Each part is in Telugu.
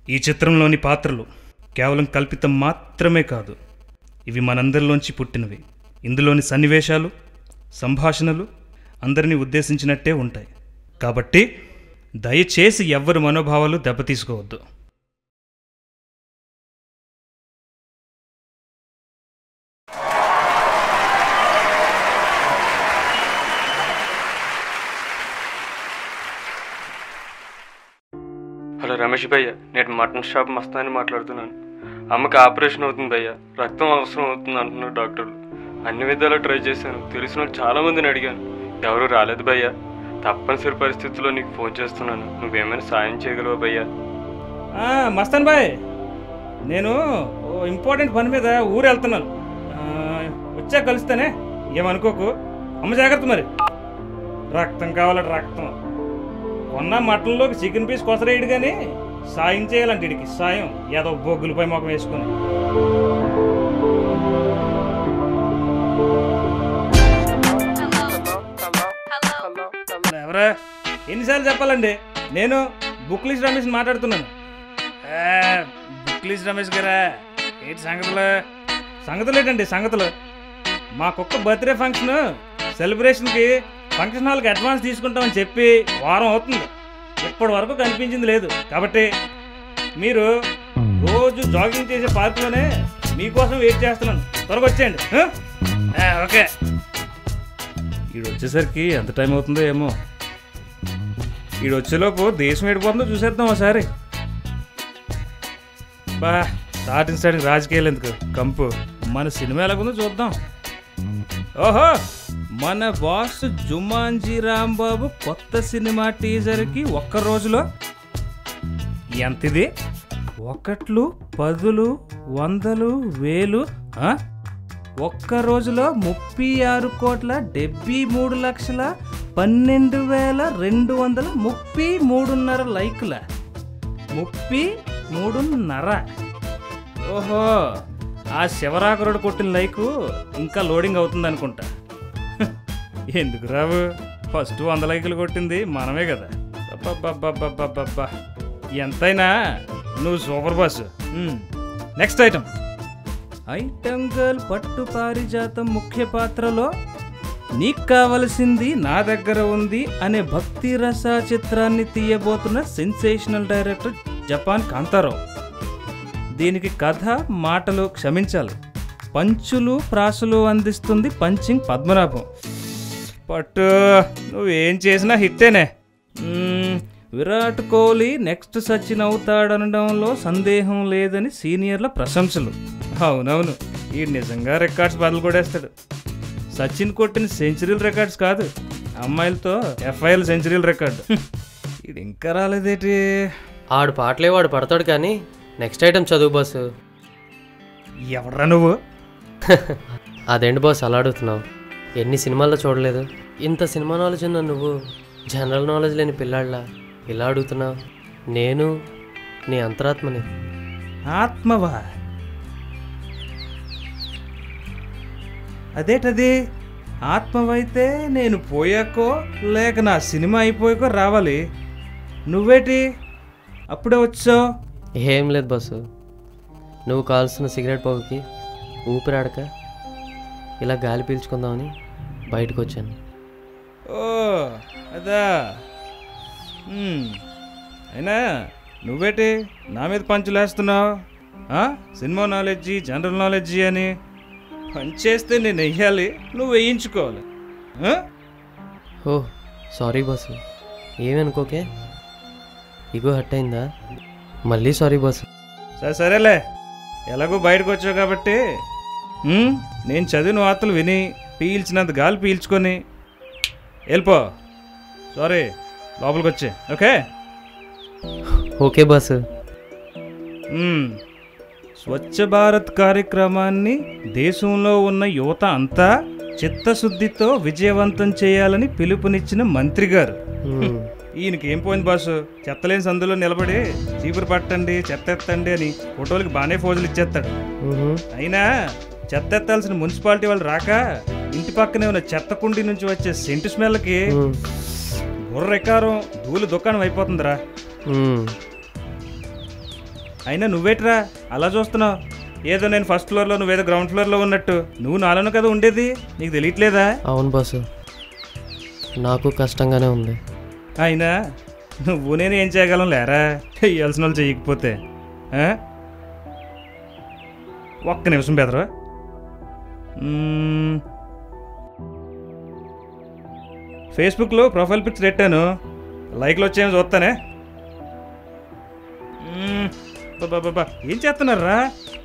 ఈ చిత్రంలోని పాత్రలు కేవలం కల్పితం మాత్రమే కాదు ఇవి మనందరిలోంచి పుట్టినవి ఇందులోని సన్నివేశాలు సంభాషణలు అందరినీ ఉద్దేశించినట్టే ఉంటాయి కాబట్టి దయచేసి ఎవ్వరి మనోభావాలు దెబ్బతీసుకోవద్దు హలో రమేష్ భయ్య నేను మటన్ షాప్ మస్తాని మాట్లాడుతున్నాను అమ్మకి ఆపరేషన్ అవుతుంది భయ్య రక్తం అవసరం అవుతుంది అంటున్నారు డాక్టర్లు అన్ని విధాలా ట్రై చేశాను తెలిసిన వాళ్ళు చాలా మందిని అడిగాను ఎవరు రాలేదు భయ్య తప్పనిసరి పరిస్థితుల్లో నీకు ఫోన్ చేస్తున్నాను నువ్వేమైనా సాయం చేయగలవా భయ్య ఆ, మస్తాన్ బాయ్ నేను ఓ ఇంపార్టెంట్ పని మీద ఊరు వెళ్తున్నాను ఆ, వచ్చా కలుస్తానే ఏమనుకోకు అమ్మ జాగ్రత్త మరి రక్తం కావాలట రక్తం కొన్న మటన్లోకి చికెన్ పీస్ కొసరేయడు కానీ సాయం చేయాలంట ఇడికి సాయం ఏదో బొగ్గులపై మొఖం వేసుకొని ఎవరా ఎన్నిసార్లు చెప్పాలండి నేను బుక్లీస్ రమేష్ మాట్లాడుతున్నాను ఆ, బుక్లీస్ రమేష్ గారా ఏంటి సంగతులు సంగతులు ఏంటండి సంగతులు మా కుక్క బర్త్డే ఫంక్షన్ సెలబ్రేషన్కి ఫంక్షన్ హాల్కి అడ్వాన్స్ తీసుకుంటామని చెప్పి వారం అవుతుంది ఇప్పటి వరకు కనిపించింది లేదు కాబట్టి మీరు రోజు జాగింగ్ చేసే పార్కులోనే మీకోసం వెయిట్ చేస్తున్నాను త్వరగా వచ్చేయండి ఆ? ఆ, ఓకే ఈడు వచ్చేసరికి ఎంత టైం అవుతుందో ఏమో ఈడు వచ్చేలోపు దేశం ఎడిపోతుందో చూసేద్దాం ఒకసారి బా స్టార్టింగ్ స్టార్టింగ్ రాజకీయాలు ఎందుకు కంపు మన సినిమా ఎలాగుందో చూద్దాం ఓహో మన బాస్ జుమాన్జీ రాంబాబు కొత్త సినిమా టీజర్కి ఒక్క రోజులో ఎంతిది ఒకట్లు పదులు వందలు వేలు ఆ? ఒక్క రోజులో ముప్పై ఆరు కోట్ల డెబ్బై మూడు లక్షల పన్నెండు వేల రెండు వందల ముప్పై మూడున్నర లైకుల ముప్పై మూడున్నర ఓహో ఆ శివరాకరుడు కొట్టిన లైకు ఇంకా లోడింగ్ అవుతుంది అనుకుంటా ఎందుకు రావు ఫస్ట్ వంద లైకులు కొట్టింది మనమే కదా అబ్బబ్బబ్బబ్బబ్బబ్బా ఎంతైనా నువ్వు super boss next item item girl పట్టు పారిజాతం ముఖ్య పాత్రలో నీకు కావలసింది నా దగ్గర ఉంది అనే భక్తి రస చిత్రాన్ని తీయబోతున్న సెన్సేషనల్ డైరెక్టర్ జపాన్ కాంతారావు దీనికి కథ మాటలు క్షమించాలి పంచులు ప్రాసులు అందిస్తుంది పంచింగ్ పద్మనాభం పట్టు నువ్వేం చేసినా హిట్టేనే మ్మ్, విరాట్ కోహ్లీ నెక్స్ట్ సచిన్ అవుతాడనడంలో సందేహం లేదని సీనియర్ల ప్రశంసలు అవునవును ఈ నిజంగా రికార్డ్స్ బదులు కొడేస్తాడు సచిన్ కొట్టిన సెంచరీల రికార్డ్స్ కాదు అమ్మాయిలతో ఎఫ్ఐఎల్ సెంచరీల రికార్డు ఇది ఇంకా రాలేదేటి ఆడు పాటలే వాడు పడతాడు కానీ నెక్స్ట్ ఐటమ్ చదువు బాస్ ఎవడ్రా నువ్వు అదేంటి బాస్ అలా అడుగుతున్నావు ఎన్ని సినిమాల్లో చూడలేదు ఇంత సినిమా నాలెడ్జ్ ఉన్న నువ్వు జనరల్ నాలెడ్జ్ లేని పిల్లాళ్ళ ఇలా అడుగుతున్నావు నేను నీ అంతరాత్మని ఆత్మవా అదేటది ఆత్మవైతే నేను పోయాకో లేక నా సినిమా అయిపోయాకో రావాలి నువ్వేటి అప్పుడే వచ్చావు ఏం లేదు బాసు నువ్వు కాల్సిన సిగరెట్ పొగకి ఊపిరాడక ఇలా గాలి పీల్చుకుందామని బయటకు వచ్చాను ఓ అదా మ్మ్. అయినా నువ్వేటి నా మీద పంచులేస్తున్నావు ఆ? సినిమా నాలెడ్జి జనరల్ నాలెడ్జి అని పంచేస్తే నేను వెయ్యాలి నువ్వు వేయించుకోవాలి ఆ? ఓ సారీ బాసు ఏమనుకోకే ఇగో హట్ అయిందా మళ్ళీ సారీ బాసు సరే సరేలే ఎలాగో బయటకు వచ్చావు కాబట్టి మ్మ్, నేను చదివిన వార్తలు విని పీల్చినంత గాలి పీల్చుకొని వెళ్ళిపో సారీ లోపలికి వచ్చే ఓకే ఓకే బాసు మ్మ్. స్వచ్ఛ భారత్ కార్యక్రమాన్ని దేశంలో ఉన్న యువత అంతా చిత్తశుద్ధితో విజయవంతం చేయాలని పిలుపునిచ్చిన మంత్రి గారు మ్మ్. ఈయనకి ఏం పోయింది బాసు చెత్తలేని సందులో నిలబడి చీపురు పట్టండి చెత్త ఎత్తండి అని ఫోటోలకి బాగానే ఫోజులు ఇచ్చేస్తాడు మ్మ్. అయినా చెత్త ఎత్తాల్సిన మున్సిపాలిటీ వాళ్ళు రాక ఇంటి పక్కనే ఉన్న చెత్త కుండీ నుంచి వచ్చే సెంటు స్మెల్కి మ్మ్. బుర్ర ఎకారం ధూళి దుకాణం అయిపోతుందిరా మ్మ్. అయినా నువ్వేట్రా అలా చూస్తున్నావు ఏదో నేను ఫస్ట్ ఫ్లోర్లో నువ్వేదో గ్రౌండ్ ఫ్లోర్లో ఉన్నట్టు నువ్వు నాలోనే కదా ఉండేది నీకు తెలియట్లేదా అవును బాసు నాకు కష్టంగానే ఉంది అయినా నువ్వు నేను ఏం చేయగలం లేరా చెయ్యాల్సిన వాళ్ళు చెయ్యకపోతే ఆ? ఒక్క నిమిషం బెదరా మ్మ్. ఫేస్బుక్లో ప్రొఫైల్ పిక్స్ పెట్టాను లైక్లు వచ్చేమో చూస్తానే మ్మ్. అబ్బబ్బబ్బా, ఏం చేస్తున్నారా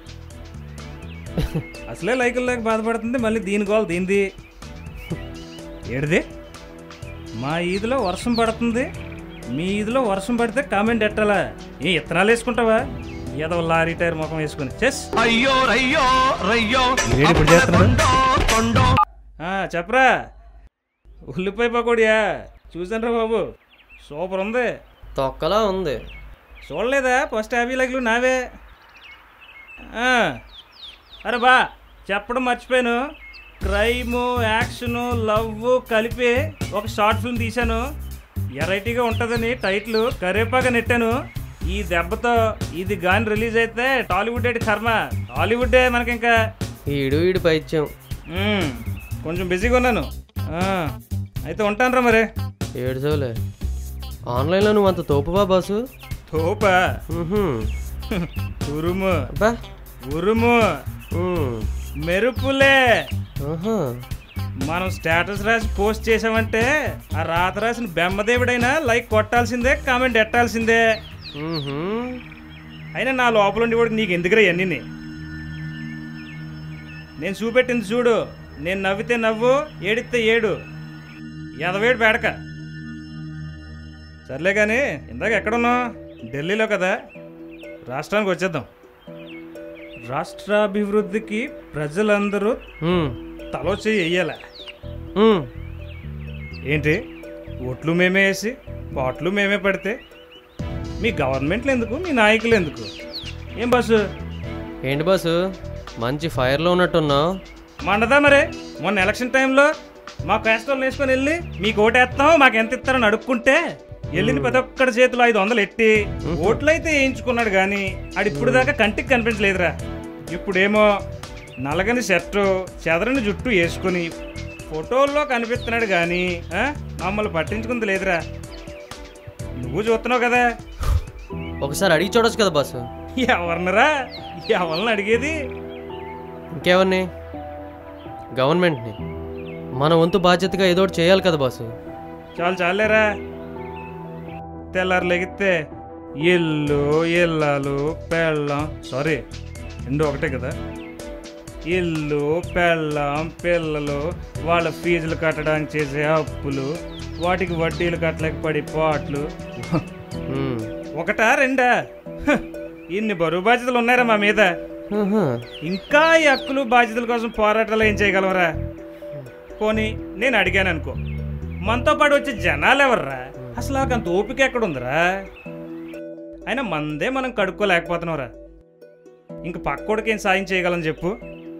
అసలే లైకులు లేక బాధపడుతుంది మళ్ళీ దీని గోల్ దీనిది ఏడిది మా ఈదిలో వర్షం పడుతుంది మీ ఈదిలో వర్షం పడితే కామెంట్ ఎట్టాలా ఏ ఇత్తనాలు వేసుకుంటావా ఏదో లారీ టైర్ ముఖం వేసుకుని చెస్ అయ్యో రయ్యో రయ్యో ఇదేంటి ఇప్పుడు చేస్తున్నాడు? కొండో కొండో ఆ, చెప్పరా ఉల్లిపాయ పకోడియా చూసానరా బాబు సూపర్ ఉంది తొక్కలా ఉంది చూడలేదా ఫస్ట్ యాభై లైక్లు నావే ఆ, అరే బా చెప్పడం మర్చిపోయాను క్రైము యాక్షను లవ్ కలిపి ఒక షార్ట్ ఫిల్మ్ తీశాను వెరైటీగా ఉంటుందని టైటిల్ కరేపాగా నెట్టాను ఈ దెబ్బతో ఇది గాని రిలీజ్ అయితే టాలీవుడ్ ఏంటి కర్మ టాలీవుడ్డే మనకి ఇంకా ఈడు ఈడు పైత్యం మ్మ్, కొంచెం బిజీగా ఉన్నాను ఆ, అయితే ఉంటానురా మరి ఏడుచోలే ఆన్లైన్లో నువ్వు అంత తోపువా బాసు తోపా ఉహుం. ఉరుము అబ్బా ఉరుము ఉమ్. మెరుపులే ఆహా. మనం స్టేటస్ రాసి పోస్ట్ చేసామంటే ఆ రాత రాసిన బెమ్మదేవుడైనా లైక్ కొట్టాల్సిందే కామెంట్ ఎట్టాల్సిందే ఉహుం. అయినా నా లోపల ఉండి కూడా నీకు ఎందుకురా ఇవన్నీ నేను చూపెట్టింది చూడు నేను నవ్వితే నవ్వు ఏడితే ఏడు ఎదవేడు బేడక సర్లే కానీ ఇందాక ఎక్కడున్నావు ఢిల్లీలో కదా రాష్ట్రానికి వచ్చేద్దాం రాష్ట్రాభివృద్ధికి ప్రజలందరూ ఉమ్. తలో చేయి వెయ్యాల ఉమ్. ఏంటి ఓట్లు మేమే వేసి పాటలు మేమే పడితే మీ గవర్నమెంట్లు ఎందుకు మీ నాయకులు ఎందుకు ఏం బస్సు ఏంటి బాసు మంచి ఫైర్లో ఉన్నట్టున్నావు మండదా మరే మొన్న ఎలక్షన్ టైంలో మా క్యాస్టోల్ వేసుకొని వెళ్ళి మీకు ఓటేస్తాం మాకు ఎంత ఇస్తారని అడుక్కుంటే వెళ్ళిన ప్రతి ఒక్కడి చేతిలో ఐదు వందలు ఎట్టి ఓట్లు అయితే వేయించుకున్నాడు కానీ ఆడు ఇప్పుడు దాకా కంటికి కనిపించలేదురా ఇప్పుడేమో నలగని షర్టు చెదరని జుట్టు వేసుకొని ఫోటోల్లో కనిపిస్తున్నాడు కానీ ఆ, మమ్మల్ని పట్టించుకుంది లేదురా నువ్వు చూస్తున్నావు కదా ఒకసారి అడిగి చూడొచ్చు కదా బాసు ఎవరినరా ఎవరిని అడిగేది ఇంకెవరిని గవర్నమెంట్ని మన వంతు బాధ్యతగా ఏదో ఒకటి చేయాలి కదా బాసు చాలు చాలేరా తెల్లారు లెగితే ఇల్లు ఇల్లాలు పెళ్ళం సారీ రెండు ఒకటే కదా ఇల్లు పెళ్ళం పిల్లలు వాళ్ళ ఫీజులు కట్టడానికి చేసే అప్పులు వాటికి వడ్డీలు కట్టలేక పడి పాట్లు ఉమ్. ఒకటా రెండా హ, ఇన్ని బరువు బాధ్యతలు ఉన్నారా మా మీద ఆహా. ఇంకా ఈ హక్కులు బాధ్యతల కోసం పోరాటాలు ఏం చేయగలవరా పోనీ నేను అడిగాను అనుకో మనతో పాటు వచ్చే జనాలు ఎవర్రా అసలు నాకు అంత ఓపిక ఎక్కడ ఉందిరా అయినా మందే మనం కడుక్కోలేకపోతున్నావురా ఇంక పక్కోడికి ఏం సాయం చేయగలని చెప్పు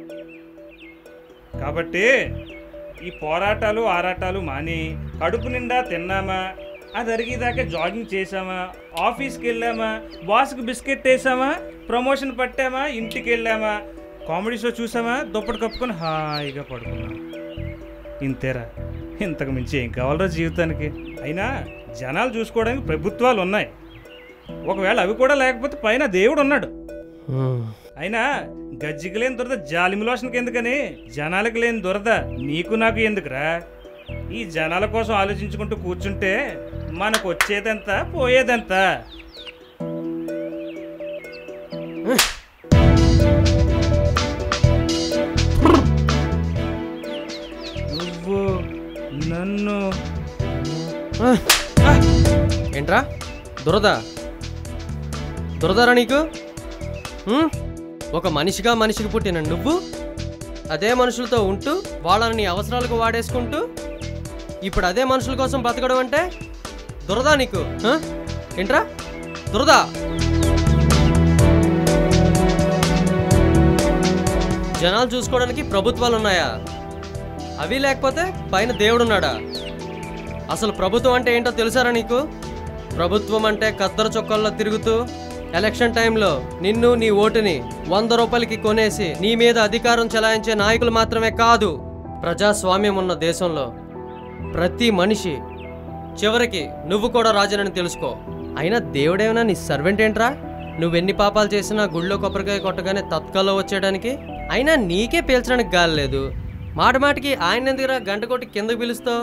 కాబట్టి ఈ పోరాటాలు ఆరాటాలు మాని కడుపు నిండా తిన్నామా అది అరిగేదాకా జాగింగ్ చేసామా ఆఫీస్కి వెళ్ళామా బాస్కి బిస్కెట్ వేసామా ప్రమోషన్ పట్టామా ఇంటికి వెళ్ళామా కామెడీ షో చూసామా దుప్పటి కప్పుకొని హాయిగా పడుకున్నాం ఇంతేరా ఇంతకు మించి ఏం కావాలరా జీవితానికి అయినా జనాలు చూసుకోవడానికి ప్రభుత్వాలు ఉన్నాయి ఒకవేళ అవి కూడా లేకపోతే పైన దేవుడు ఉన్నాడు ఉమ్. అయినా గజ్జికి లేని దురద జాలిమి లోషన్కి ఎందుకని జనాలకు లేని దురద నీకు నాకు ఎందుకురా ఈ జనాల కోసం ఆలోచించుకుంటూ కూర్చుంటే మనకు వచ్చేదెంత పోయేదెంత నువ్వు నన్ను ఆ. ఆ. ఏంట్రా దురద దురదరా నీకు ఉమ్? ఒక మనిషిగా మనిషికి పుట్టిన నువ్వు అదే మనుషులతో ఉంటూ వాళ్ళని నీ అవసరాలకు వాడేసుకుంటూ ఇప్పుడు అదే మనుషుల కోసం బతకడం అంటే దురదా నీకు ఆ? ఏంట్రా దురదా జనాలు చూసుకోవడానికి ప్రభుత్వాలు ఉన్నాయా అవి లేకపోతే పైన దేవుడున్నాడా అసలు ప్రభుత్వం అంటే ఏంటో తెలుసారా నీకు ప్రభుత్వం అంటే కద్దర చొక్కాల్లో తిరుగుతూ ఎలక్షన్ టైంలో నిన్ను నీ ఓటుని వంద రూపాయలకి కొనేసి నీ మీద అధికారం చెలాయించే నాయకులు మాత్రమే కాదు ప్రజాస్వామ్యం ఉన్న దేశంలో ప్రతి మనిషి చివరికి నువ్వు కూడా రాజనని తెలుసుకో అయినా దేవుడేమైనా నీ సర్వెంట్ ఏంట్రా నువ్వెన్ని పాపాలు చేసినా గుళ్ళో కొబ్బరికాయ కొట్టగానే తత్కాల్లో వచ్చేయడానికి అయినా నీకే పీల్చడానికి గాలి లేదు మాట మాటికి ఆయన ఎందుకురా గంట కొట్టి కిందకు పిలుస్తావు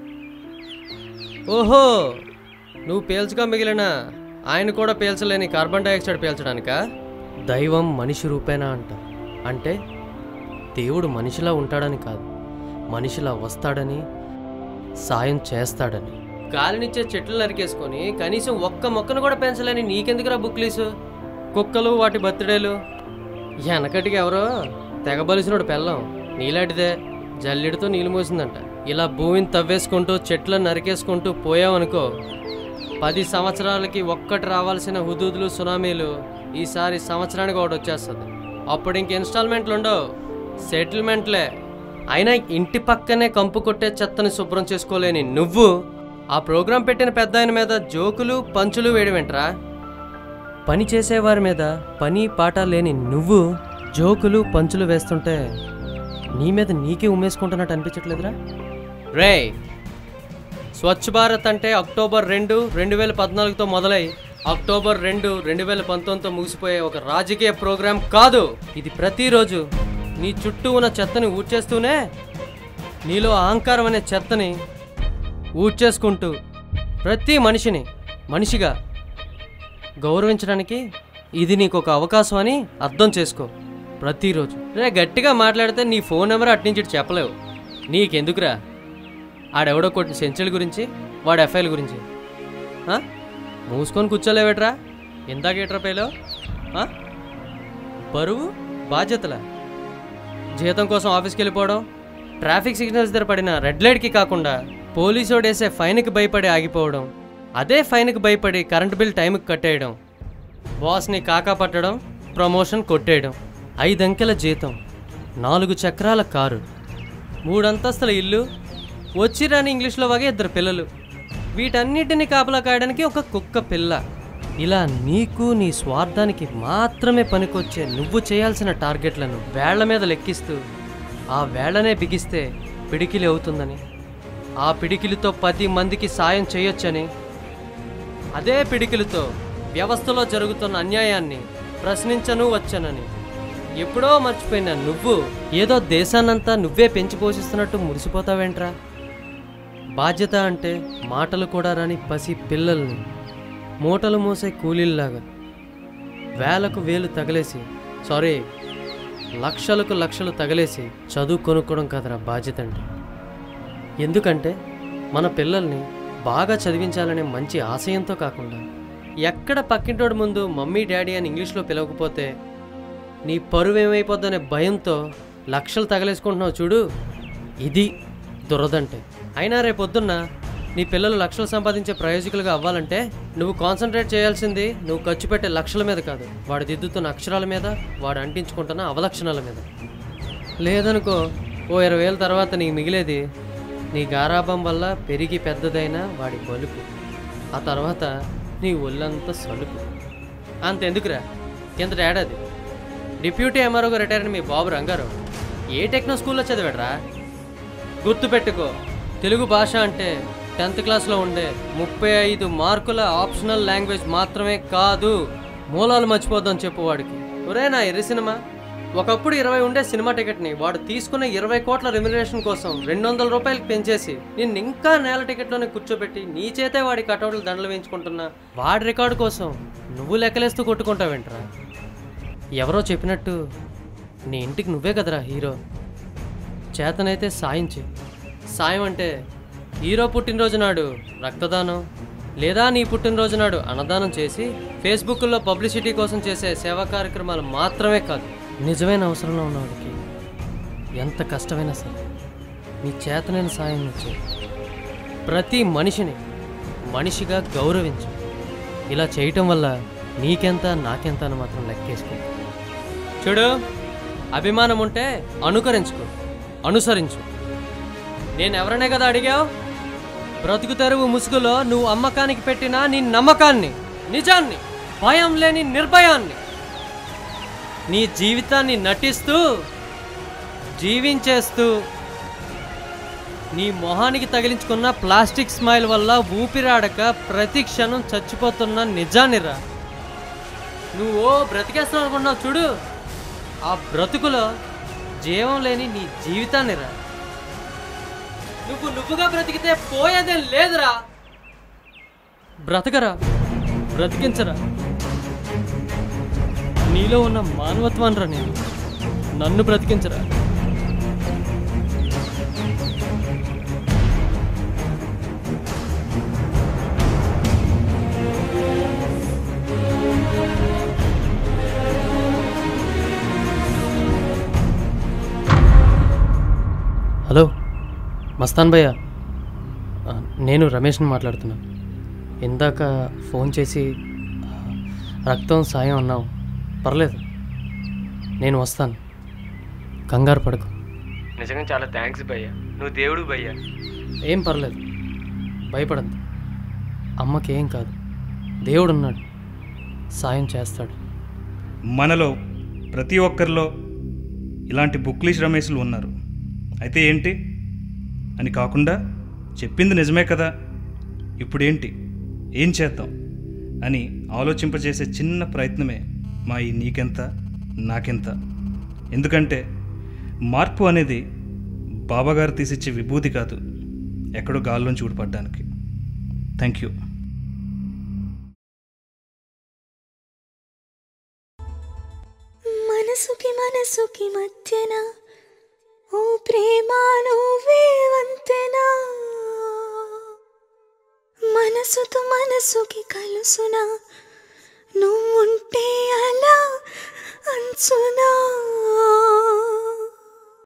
ఓహో నువ్వు పీల్చగా మిగిలిన ఆయన కూడా పీల్చలేని కార్బన్ డైఆక్సైడ్ పీల్చడానికా దైవం మనిషి రూపేనా అంట అంటే దేవుడు మనిషిలా ఉంటాడని కాదు మనిషిలా వస్తాడని సాయం చేస్తాడని గాలినిచ్చే చెట్లు నరికేసుకొని కనీసం ఒక్క మొక్కను కూడా పెంచలేని నీకెందుకురా బుక్లీసు కుక్కలు వాటి బర్త్డేలు వెనకటికి ఎవరో తెగబలిసినోడు పెళ్ళం నీలాంటిదే జల్లెడితో నీళ్ళు మోసిందంట ఇలా భూమిని తవ్వేసుకుంటూ చెట్లను నరికేసుకుంటూ పోయావనుకో పది సంవత్సరాలకి ఒక్కటి రావాల్సిన హుదూదులు సునామీలు ఈసారి సంవత్సరానికి ఒకటి వచ్చేస్తుంది అప్పుడు ఇంక ఇన్స్టాల్మెంట్లు ఉండవు సెటిల్మెంట్లే అయినా ఇంటి పక్కనే కంపు కొట్టే చెత్తని శుభ్రం చేసుకోలేని నువ్వు ఆ ప్రోగ్రాం పెట్టిన పెద్ద ఆయన మీద జోకులు పంచులు వేయడమేంట్రా పని చేసేవారి మీద పని పాట లేని నువ్వు జోకులు పంచులు వేస్తుంటే నీ మీద నీకే ఉమ్మేసుకుంటున్నట్టు అనిపించట్లేదురా రే స్వచ్ఛ భారత్ అంటే అక్టోబర్ రెండు రెండు వేల పద్నాలుగుతో మొదలై అక్టోబర్ రెండు రెండు వేల పంతొమ్మిదితో ముగిసిపోయే ఒక రాజకీయ ప్రోగ్రాం కాదు ఇది ప్రతిరోజు నీ చుట్టూ ఉన్న చెత్తని ఊడ్చేస్తూనే నీలో అహంకారం అనే చెత్తని ఊడ్చేసుకుంటూ ప్రతి మనిషిని మనిషిగా గౌరవించడానికి ఇది నీకు ఒక అవకాశం అని అర్థం చేసుకో ప్రతిరోజు రే గట్టిగా మాట్లాడితే నీ ఫోన్ నెంబర్ అట్నుంచి ఇటు చెప్పలేవు నీకెందుకురా ఆడెవడో కొట్టిన సెంచుల గురించి వాడి ఎఫ్ఐల గురించి ఆ? మూసుకొని కూర్చోలేవేట్రా ఇందాక ఏట్రా పేలో బరువు బాధ్యతలా జీతం కోసం ఆఫీస్కి వెళ్ళిపోవడం ట్రాఫిక్ సిగ్నల్స్ దగ్గర పడిన రెడ్ లైట్కి కాకుండా పోలీసు వేసే ఫైన్కి భయపడి ఆగిపోవడం అదే ఫైన్కి భయపడి కరెంట్ బిల్ టైంకి కట్టేయడం బాస్ని కాకా పట్టడం ప్రమోషన్ కొట్టేయడం ఐదంకెల జీతం నాలుగు చక్రాల కారు మూడంతస్తుల ఇల్లు వచ్చి రాని ఇంగ్లీష్లో వాగే ఇద్దరు పిల్లలు వీటన్నిటిని కాపలా కాయడానికి ఒక కుక్క పిల్ల ఇలా నీకు నీ స్వార్థానికి మాత్రమే పనికొచ్చే నువ్వు చేయాల్సిన టార్గెట్లను వేళ్ల మీద లెక్కిస్తూ ఆ వేళ్లనే బిగిస్తే పిడికిలి అవుతుందని ఆ పిడికిలితో పది మందికి సాయం చేయొచ్చని అదే పిడికిలితో వ్యవస్థలో జరుగుతున్న అన్యాయాన్ని ప్రశ్నించను వచ్చనని ఎప్పుడో మర్చిపోయిన నువ్వు ఏదో దేశాన్నంతా నువ్వే పెంచి పోషిస్తున్నట్టు మురిసిపోతావేంట్రా బాధ్యత అంటే మాటలు కూడా రాని పసి పిల్లల్ని మూటలు మోసే కూలీల్లాగా వేలకు వేలు తగలేసి సారీ లక్షలకు లక్షలు తగలేసి చదువు కొనుక్కోవడం కదరా బాధ్యత అంటే ఎందుకంటే మన పిల్లల్ని బాగా చదివించాలనే మంచి ఆశయంతో కాకుండా ఎక్కడ పక్కింటోడి ముందు మమ్మీ డాడీ అని ఇంగ్లీష్లో పిలవకపోతే నీ పరువు ఏమైపోద్దనే భయంతో లక్షలు తగలేసుకుంటున్నావు చూడు ఇది దురదంటే అయినా రేపొద్దున్న నీ పిల్లలు లక్షలు సంపాదించే ప్రయోజకులుగా అవ్వాలంటే నువ్వు కాన్సన్ట్రేట్ చేయాల్సింది నువ్వు ఖర్చు పెట్టే లక్షల మీద కాదు వాడు దిద్దుతున్న అక్షరాల మీద వాడు అంటించుకుంటున్న అవలక్షణాల మీద లేదనుకో ఓ ఇరవై వేల తర్వాత నీకు మిగిలేది నీ గారాభం వల్ల పెరిగి పెద్దదైన వాడి బలుపు ఆ తర్వాత నీ ఒళ్ళంతా సలుపు అంతెందుకురా కిందట ఏడాది డిప్యూటీ ఎంఆర్ఓగా రిటైర్ అయిన మీ బాబు రంగారావు ఏ టెక్నో స్కూల్లో చదివాడరా గుర్తుపెట్టుకో తెలుగు భాష అంటే టెన్త్ క్లాస్లో ఉండే ముప్పై ఐదు మార్కుల ఆప్షనల్ లాంగ్వేజ్ మాత్రమే కాదు మూలాలు మర్చిపోద్దాం చెప్పు వాడికి ఒరే నా ఎర్రి సినిమా ఒకప్పుడు ఇరవై ఉండే సినిమా టికెట్ని వాడు తీసుకున్న ఇరవై కోట్ల రెమ్యునరేషన్ కోసం రెండు వందల రూపాయలకి పెంచేసి నిన్ను ఇంకా నేల టికెట్లోనే కూర్చోబెట్టి నీ చేతే వాడి కటౌట్లు దండలు వేయించుకుంటున్నా వాడి రికార్డు కోసం నువ్వు లెక్కలేస్తూ కొట్టుకుంటావేంట్రా ఎవరో చెప్పినట్టు నీ ఇంటికి నువ్వే కదరా హీరో చేతనైతే సాయం చేయి సాయం అంటే హీరో పుట్టినరోజు నాడు రక్తదానం లేదా నీ పుట్టినరోజు నాడు అన్నదానం చేసి ఫేస్బుక్లో పబ్లిసిటీ కోసం చేసే సేవా కార్యక్రమాలు మాత్రమే కాదు నిజమైన అవసరంలో ఉన్నవాడికి ఎంత కష్టమైనా సరే నీ చేతనైన సాయం ఇచ్చే ప్రతి మనిషిని మనిషిగా గౌరవించు ఇలా చేయటం వల్ల నీకెంత నాకెంత అని మాత్రం లెక్కేసుకో చూడు అభిమానం ఉంటే అనుకరించుకో అనుసరించు నేను ఎవరనే కదా అడిగావు బ్రతుకు తెరువు ముసుగులో నువ్వు అమ్మకానికి పెట్టిన నీ నమ్మకాన్ని నిజాన్ని భయం లేని నిర్భయాన్ని నీ జీవితాన్ని నటిస్తూ జీవించేస్తూ నీ మొహానికి తగిలించుకున్న ప్లాస్టిక్ స్మైల్ వల్ల ఊపిరాడక ప్రతి క్షణం చచ్చిపోతున్న నిజానిరా నువ్వు ఓ బ్రతికేస్తావు అనుకున్నావు చూడు ఆ బ్రతుకులో జీవం లేని నీ జీవితాన్నిరా నువ్వు నువ్వుగా బ్రతికితే పోయేదేం లేదురా బ్రతకరా బ్రతికించరా నీలో ఉన్న మానవత్వాన్ని రా నేను నన్ను బ్రతికించరా హలో మస్తాన్ భయ్య ఆ, నేను రమేష్ని మాట్లాడుతున్నా ఇందాక ఫోన్ చేసి ఆ, రక్తం సాయం అన్నావు పర్లేదు నేను వస్తాను కంగారు పడకు నిజంగా చాలా థ్యాంక్స్ భయ్యా నువ్వు దేవుడు భయ్యా ఏం పర్లేదు భయపడండి అమ్మకి ఏం కాదు దేవుడున్నాడు సాయం చేస్తాడు మనలో ప్రతి ఒక్కరిలో ఇలాంటి బుక్లిష్ రమేష్లు ఉన్నారు అయితే ఏంటి అని కాకుండా చెప్పింది నిజమే కదా ఇప్పుడేంటి ఏం చేద్దాం అని ఆలోచింపజేసే చిన్న ప్రయత్నమే మా ఈ నీకెంత నాకెంత ఎందుకంటే మార్పు అనేది బాబాగారు తీసిచ్చే విభూతి కాదు ఎక్కడో గాల్లోంచి ఊడిపడ్డానికి థ్యాంక్ యూ మనసుకి మనసుకి మధ్యన ఓ ప్రేమ నువ్వే వంతెన మనసుతో మనసుకి కలుసున నువ్వుంటే అలా అంచునా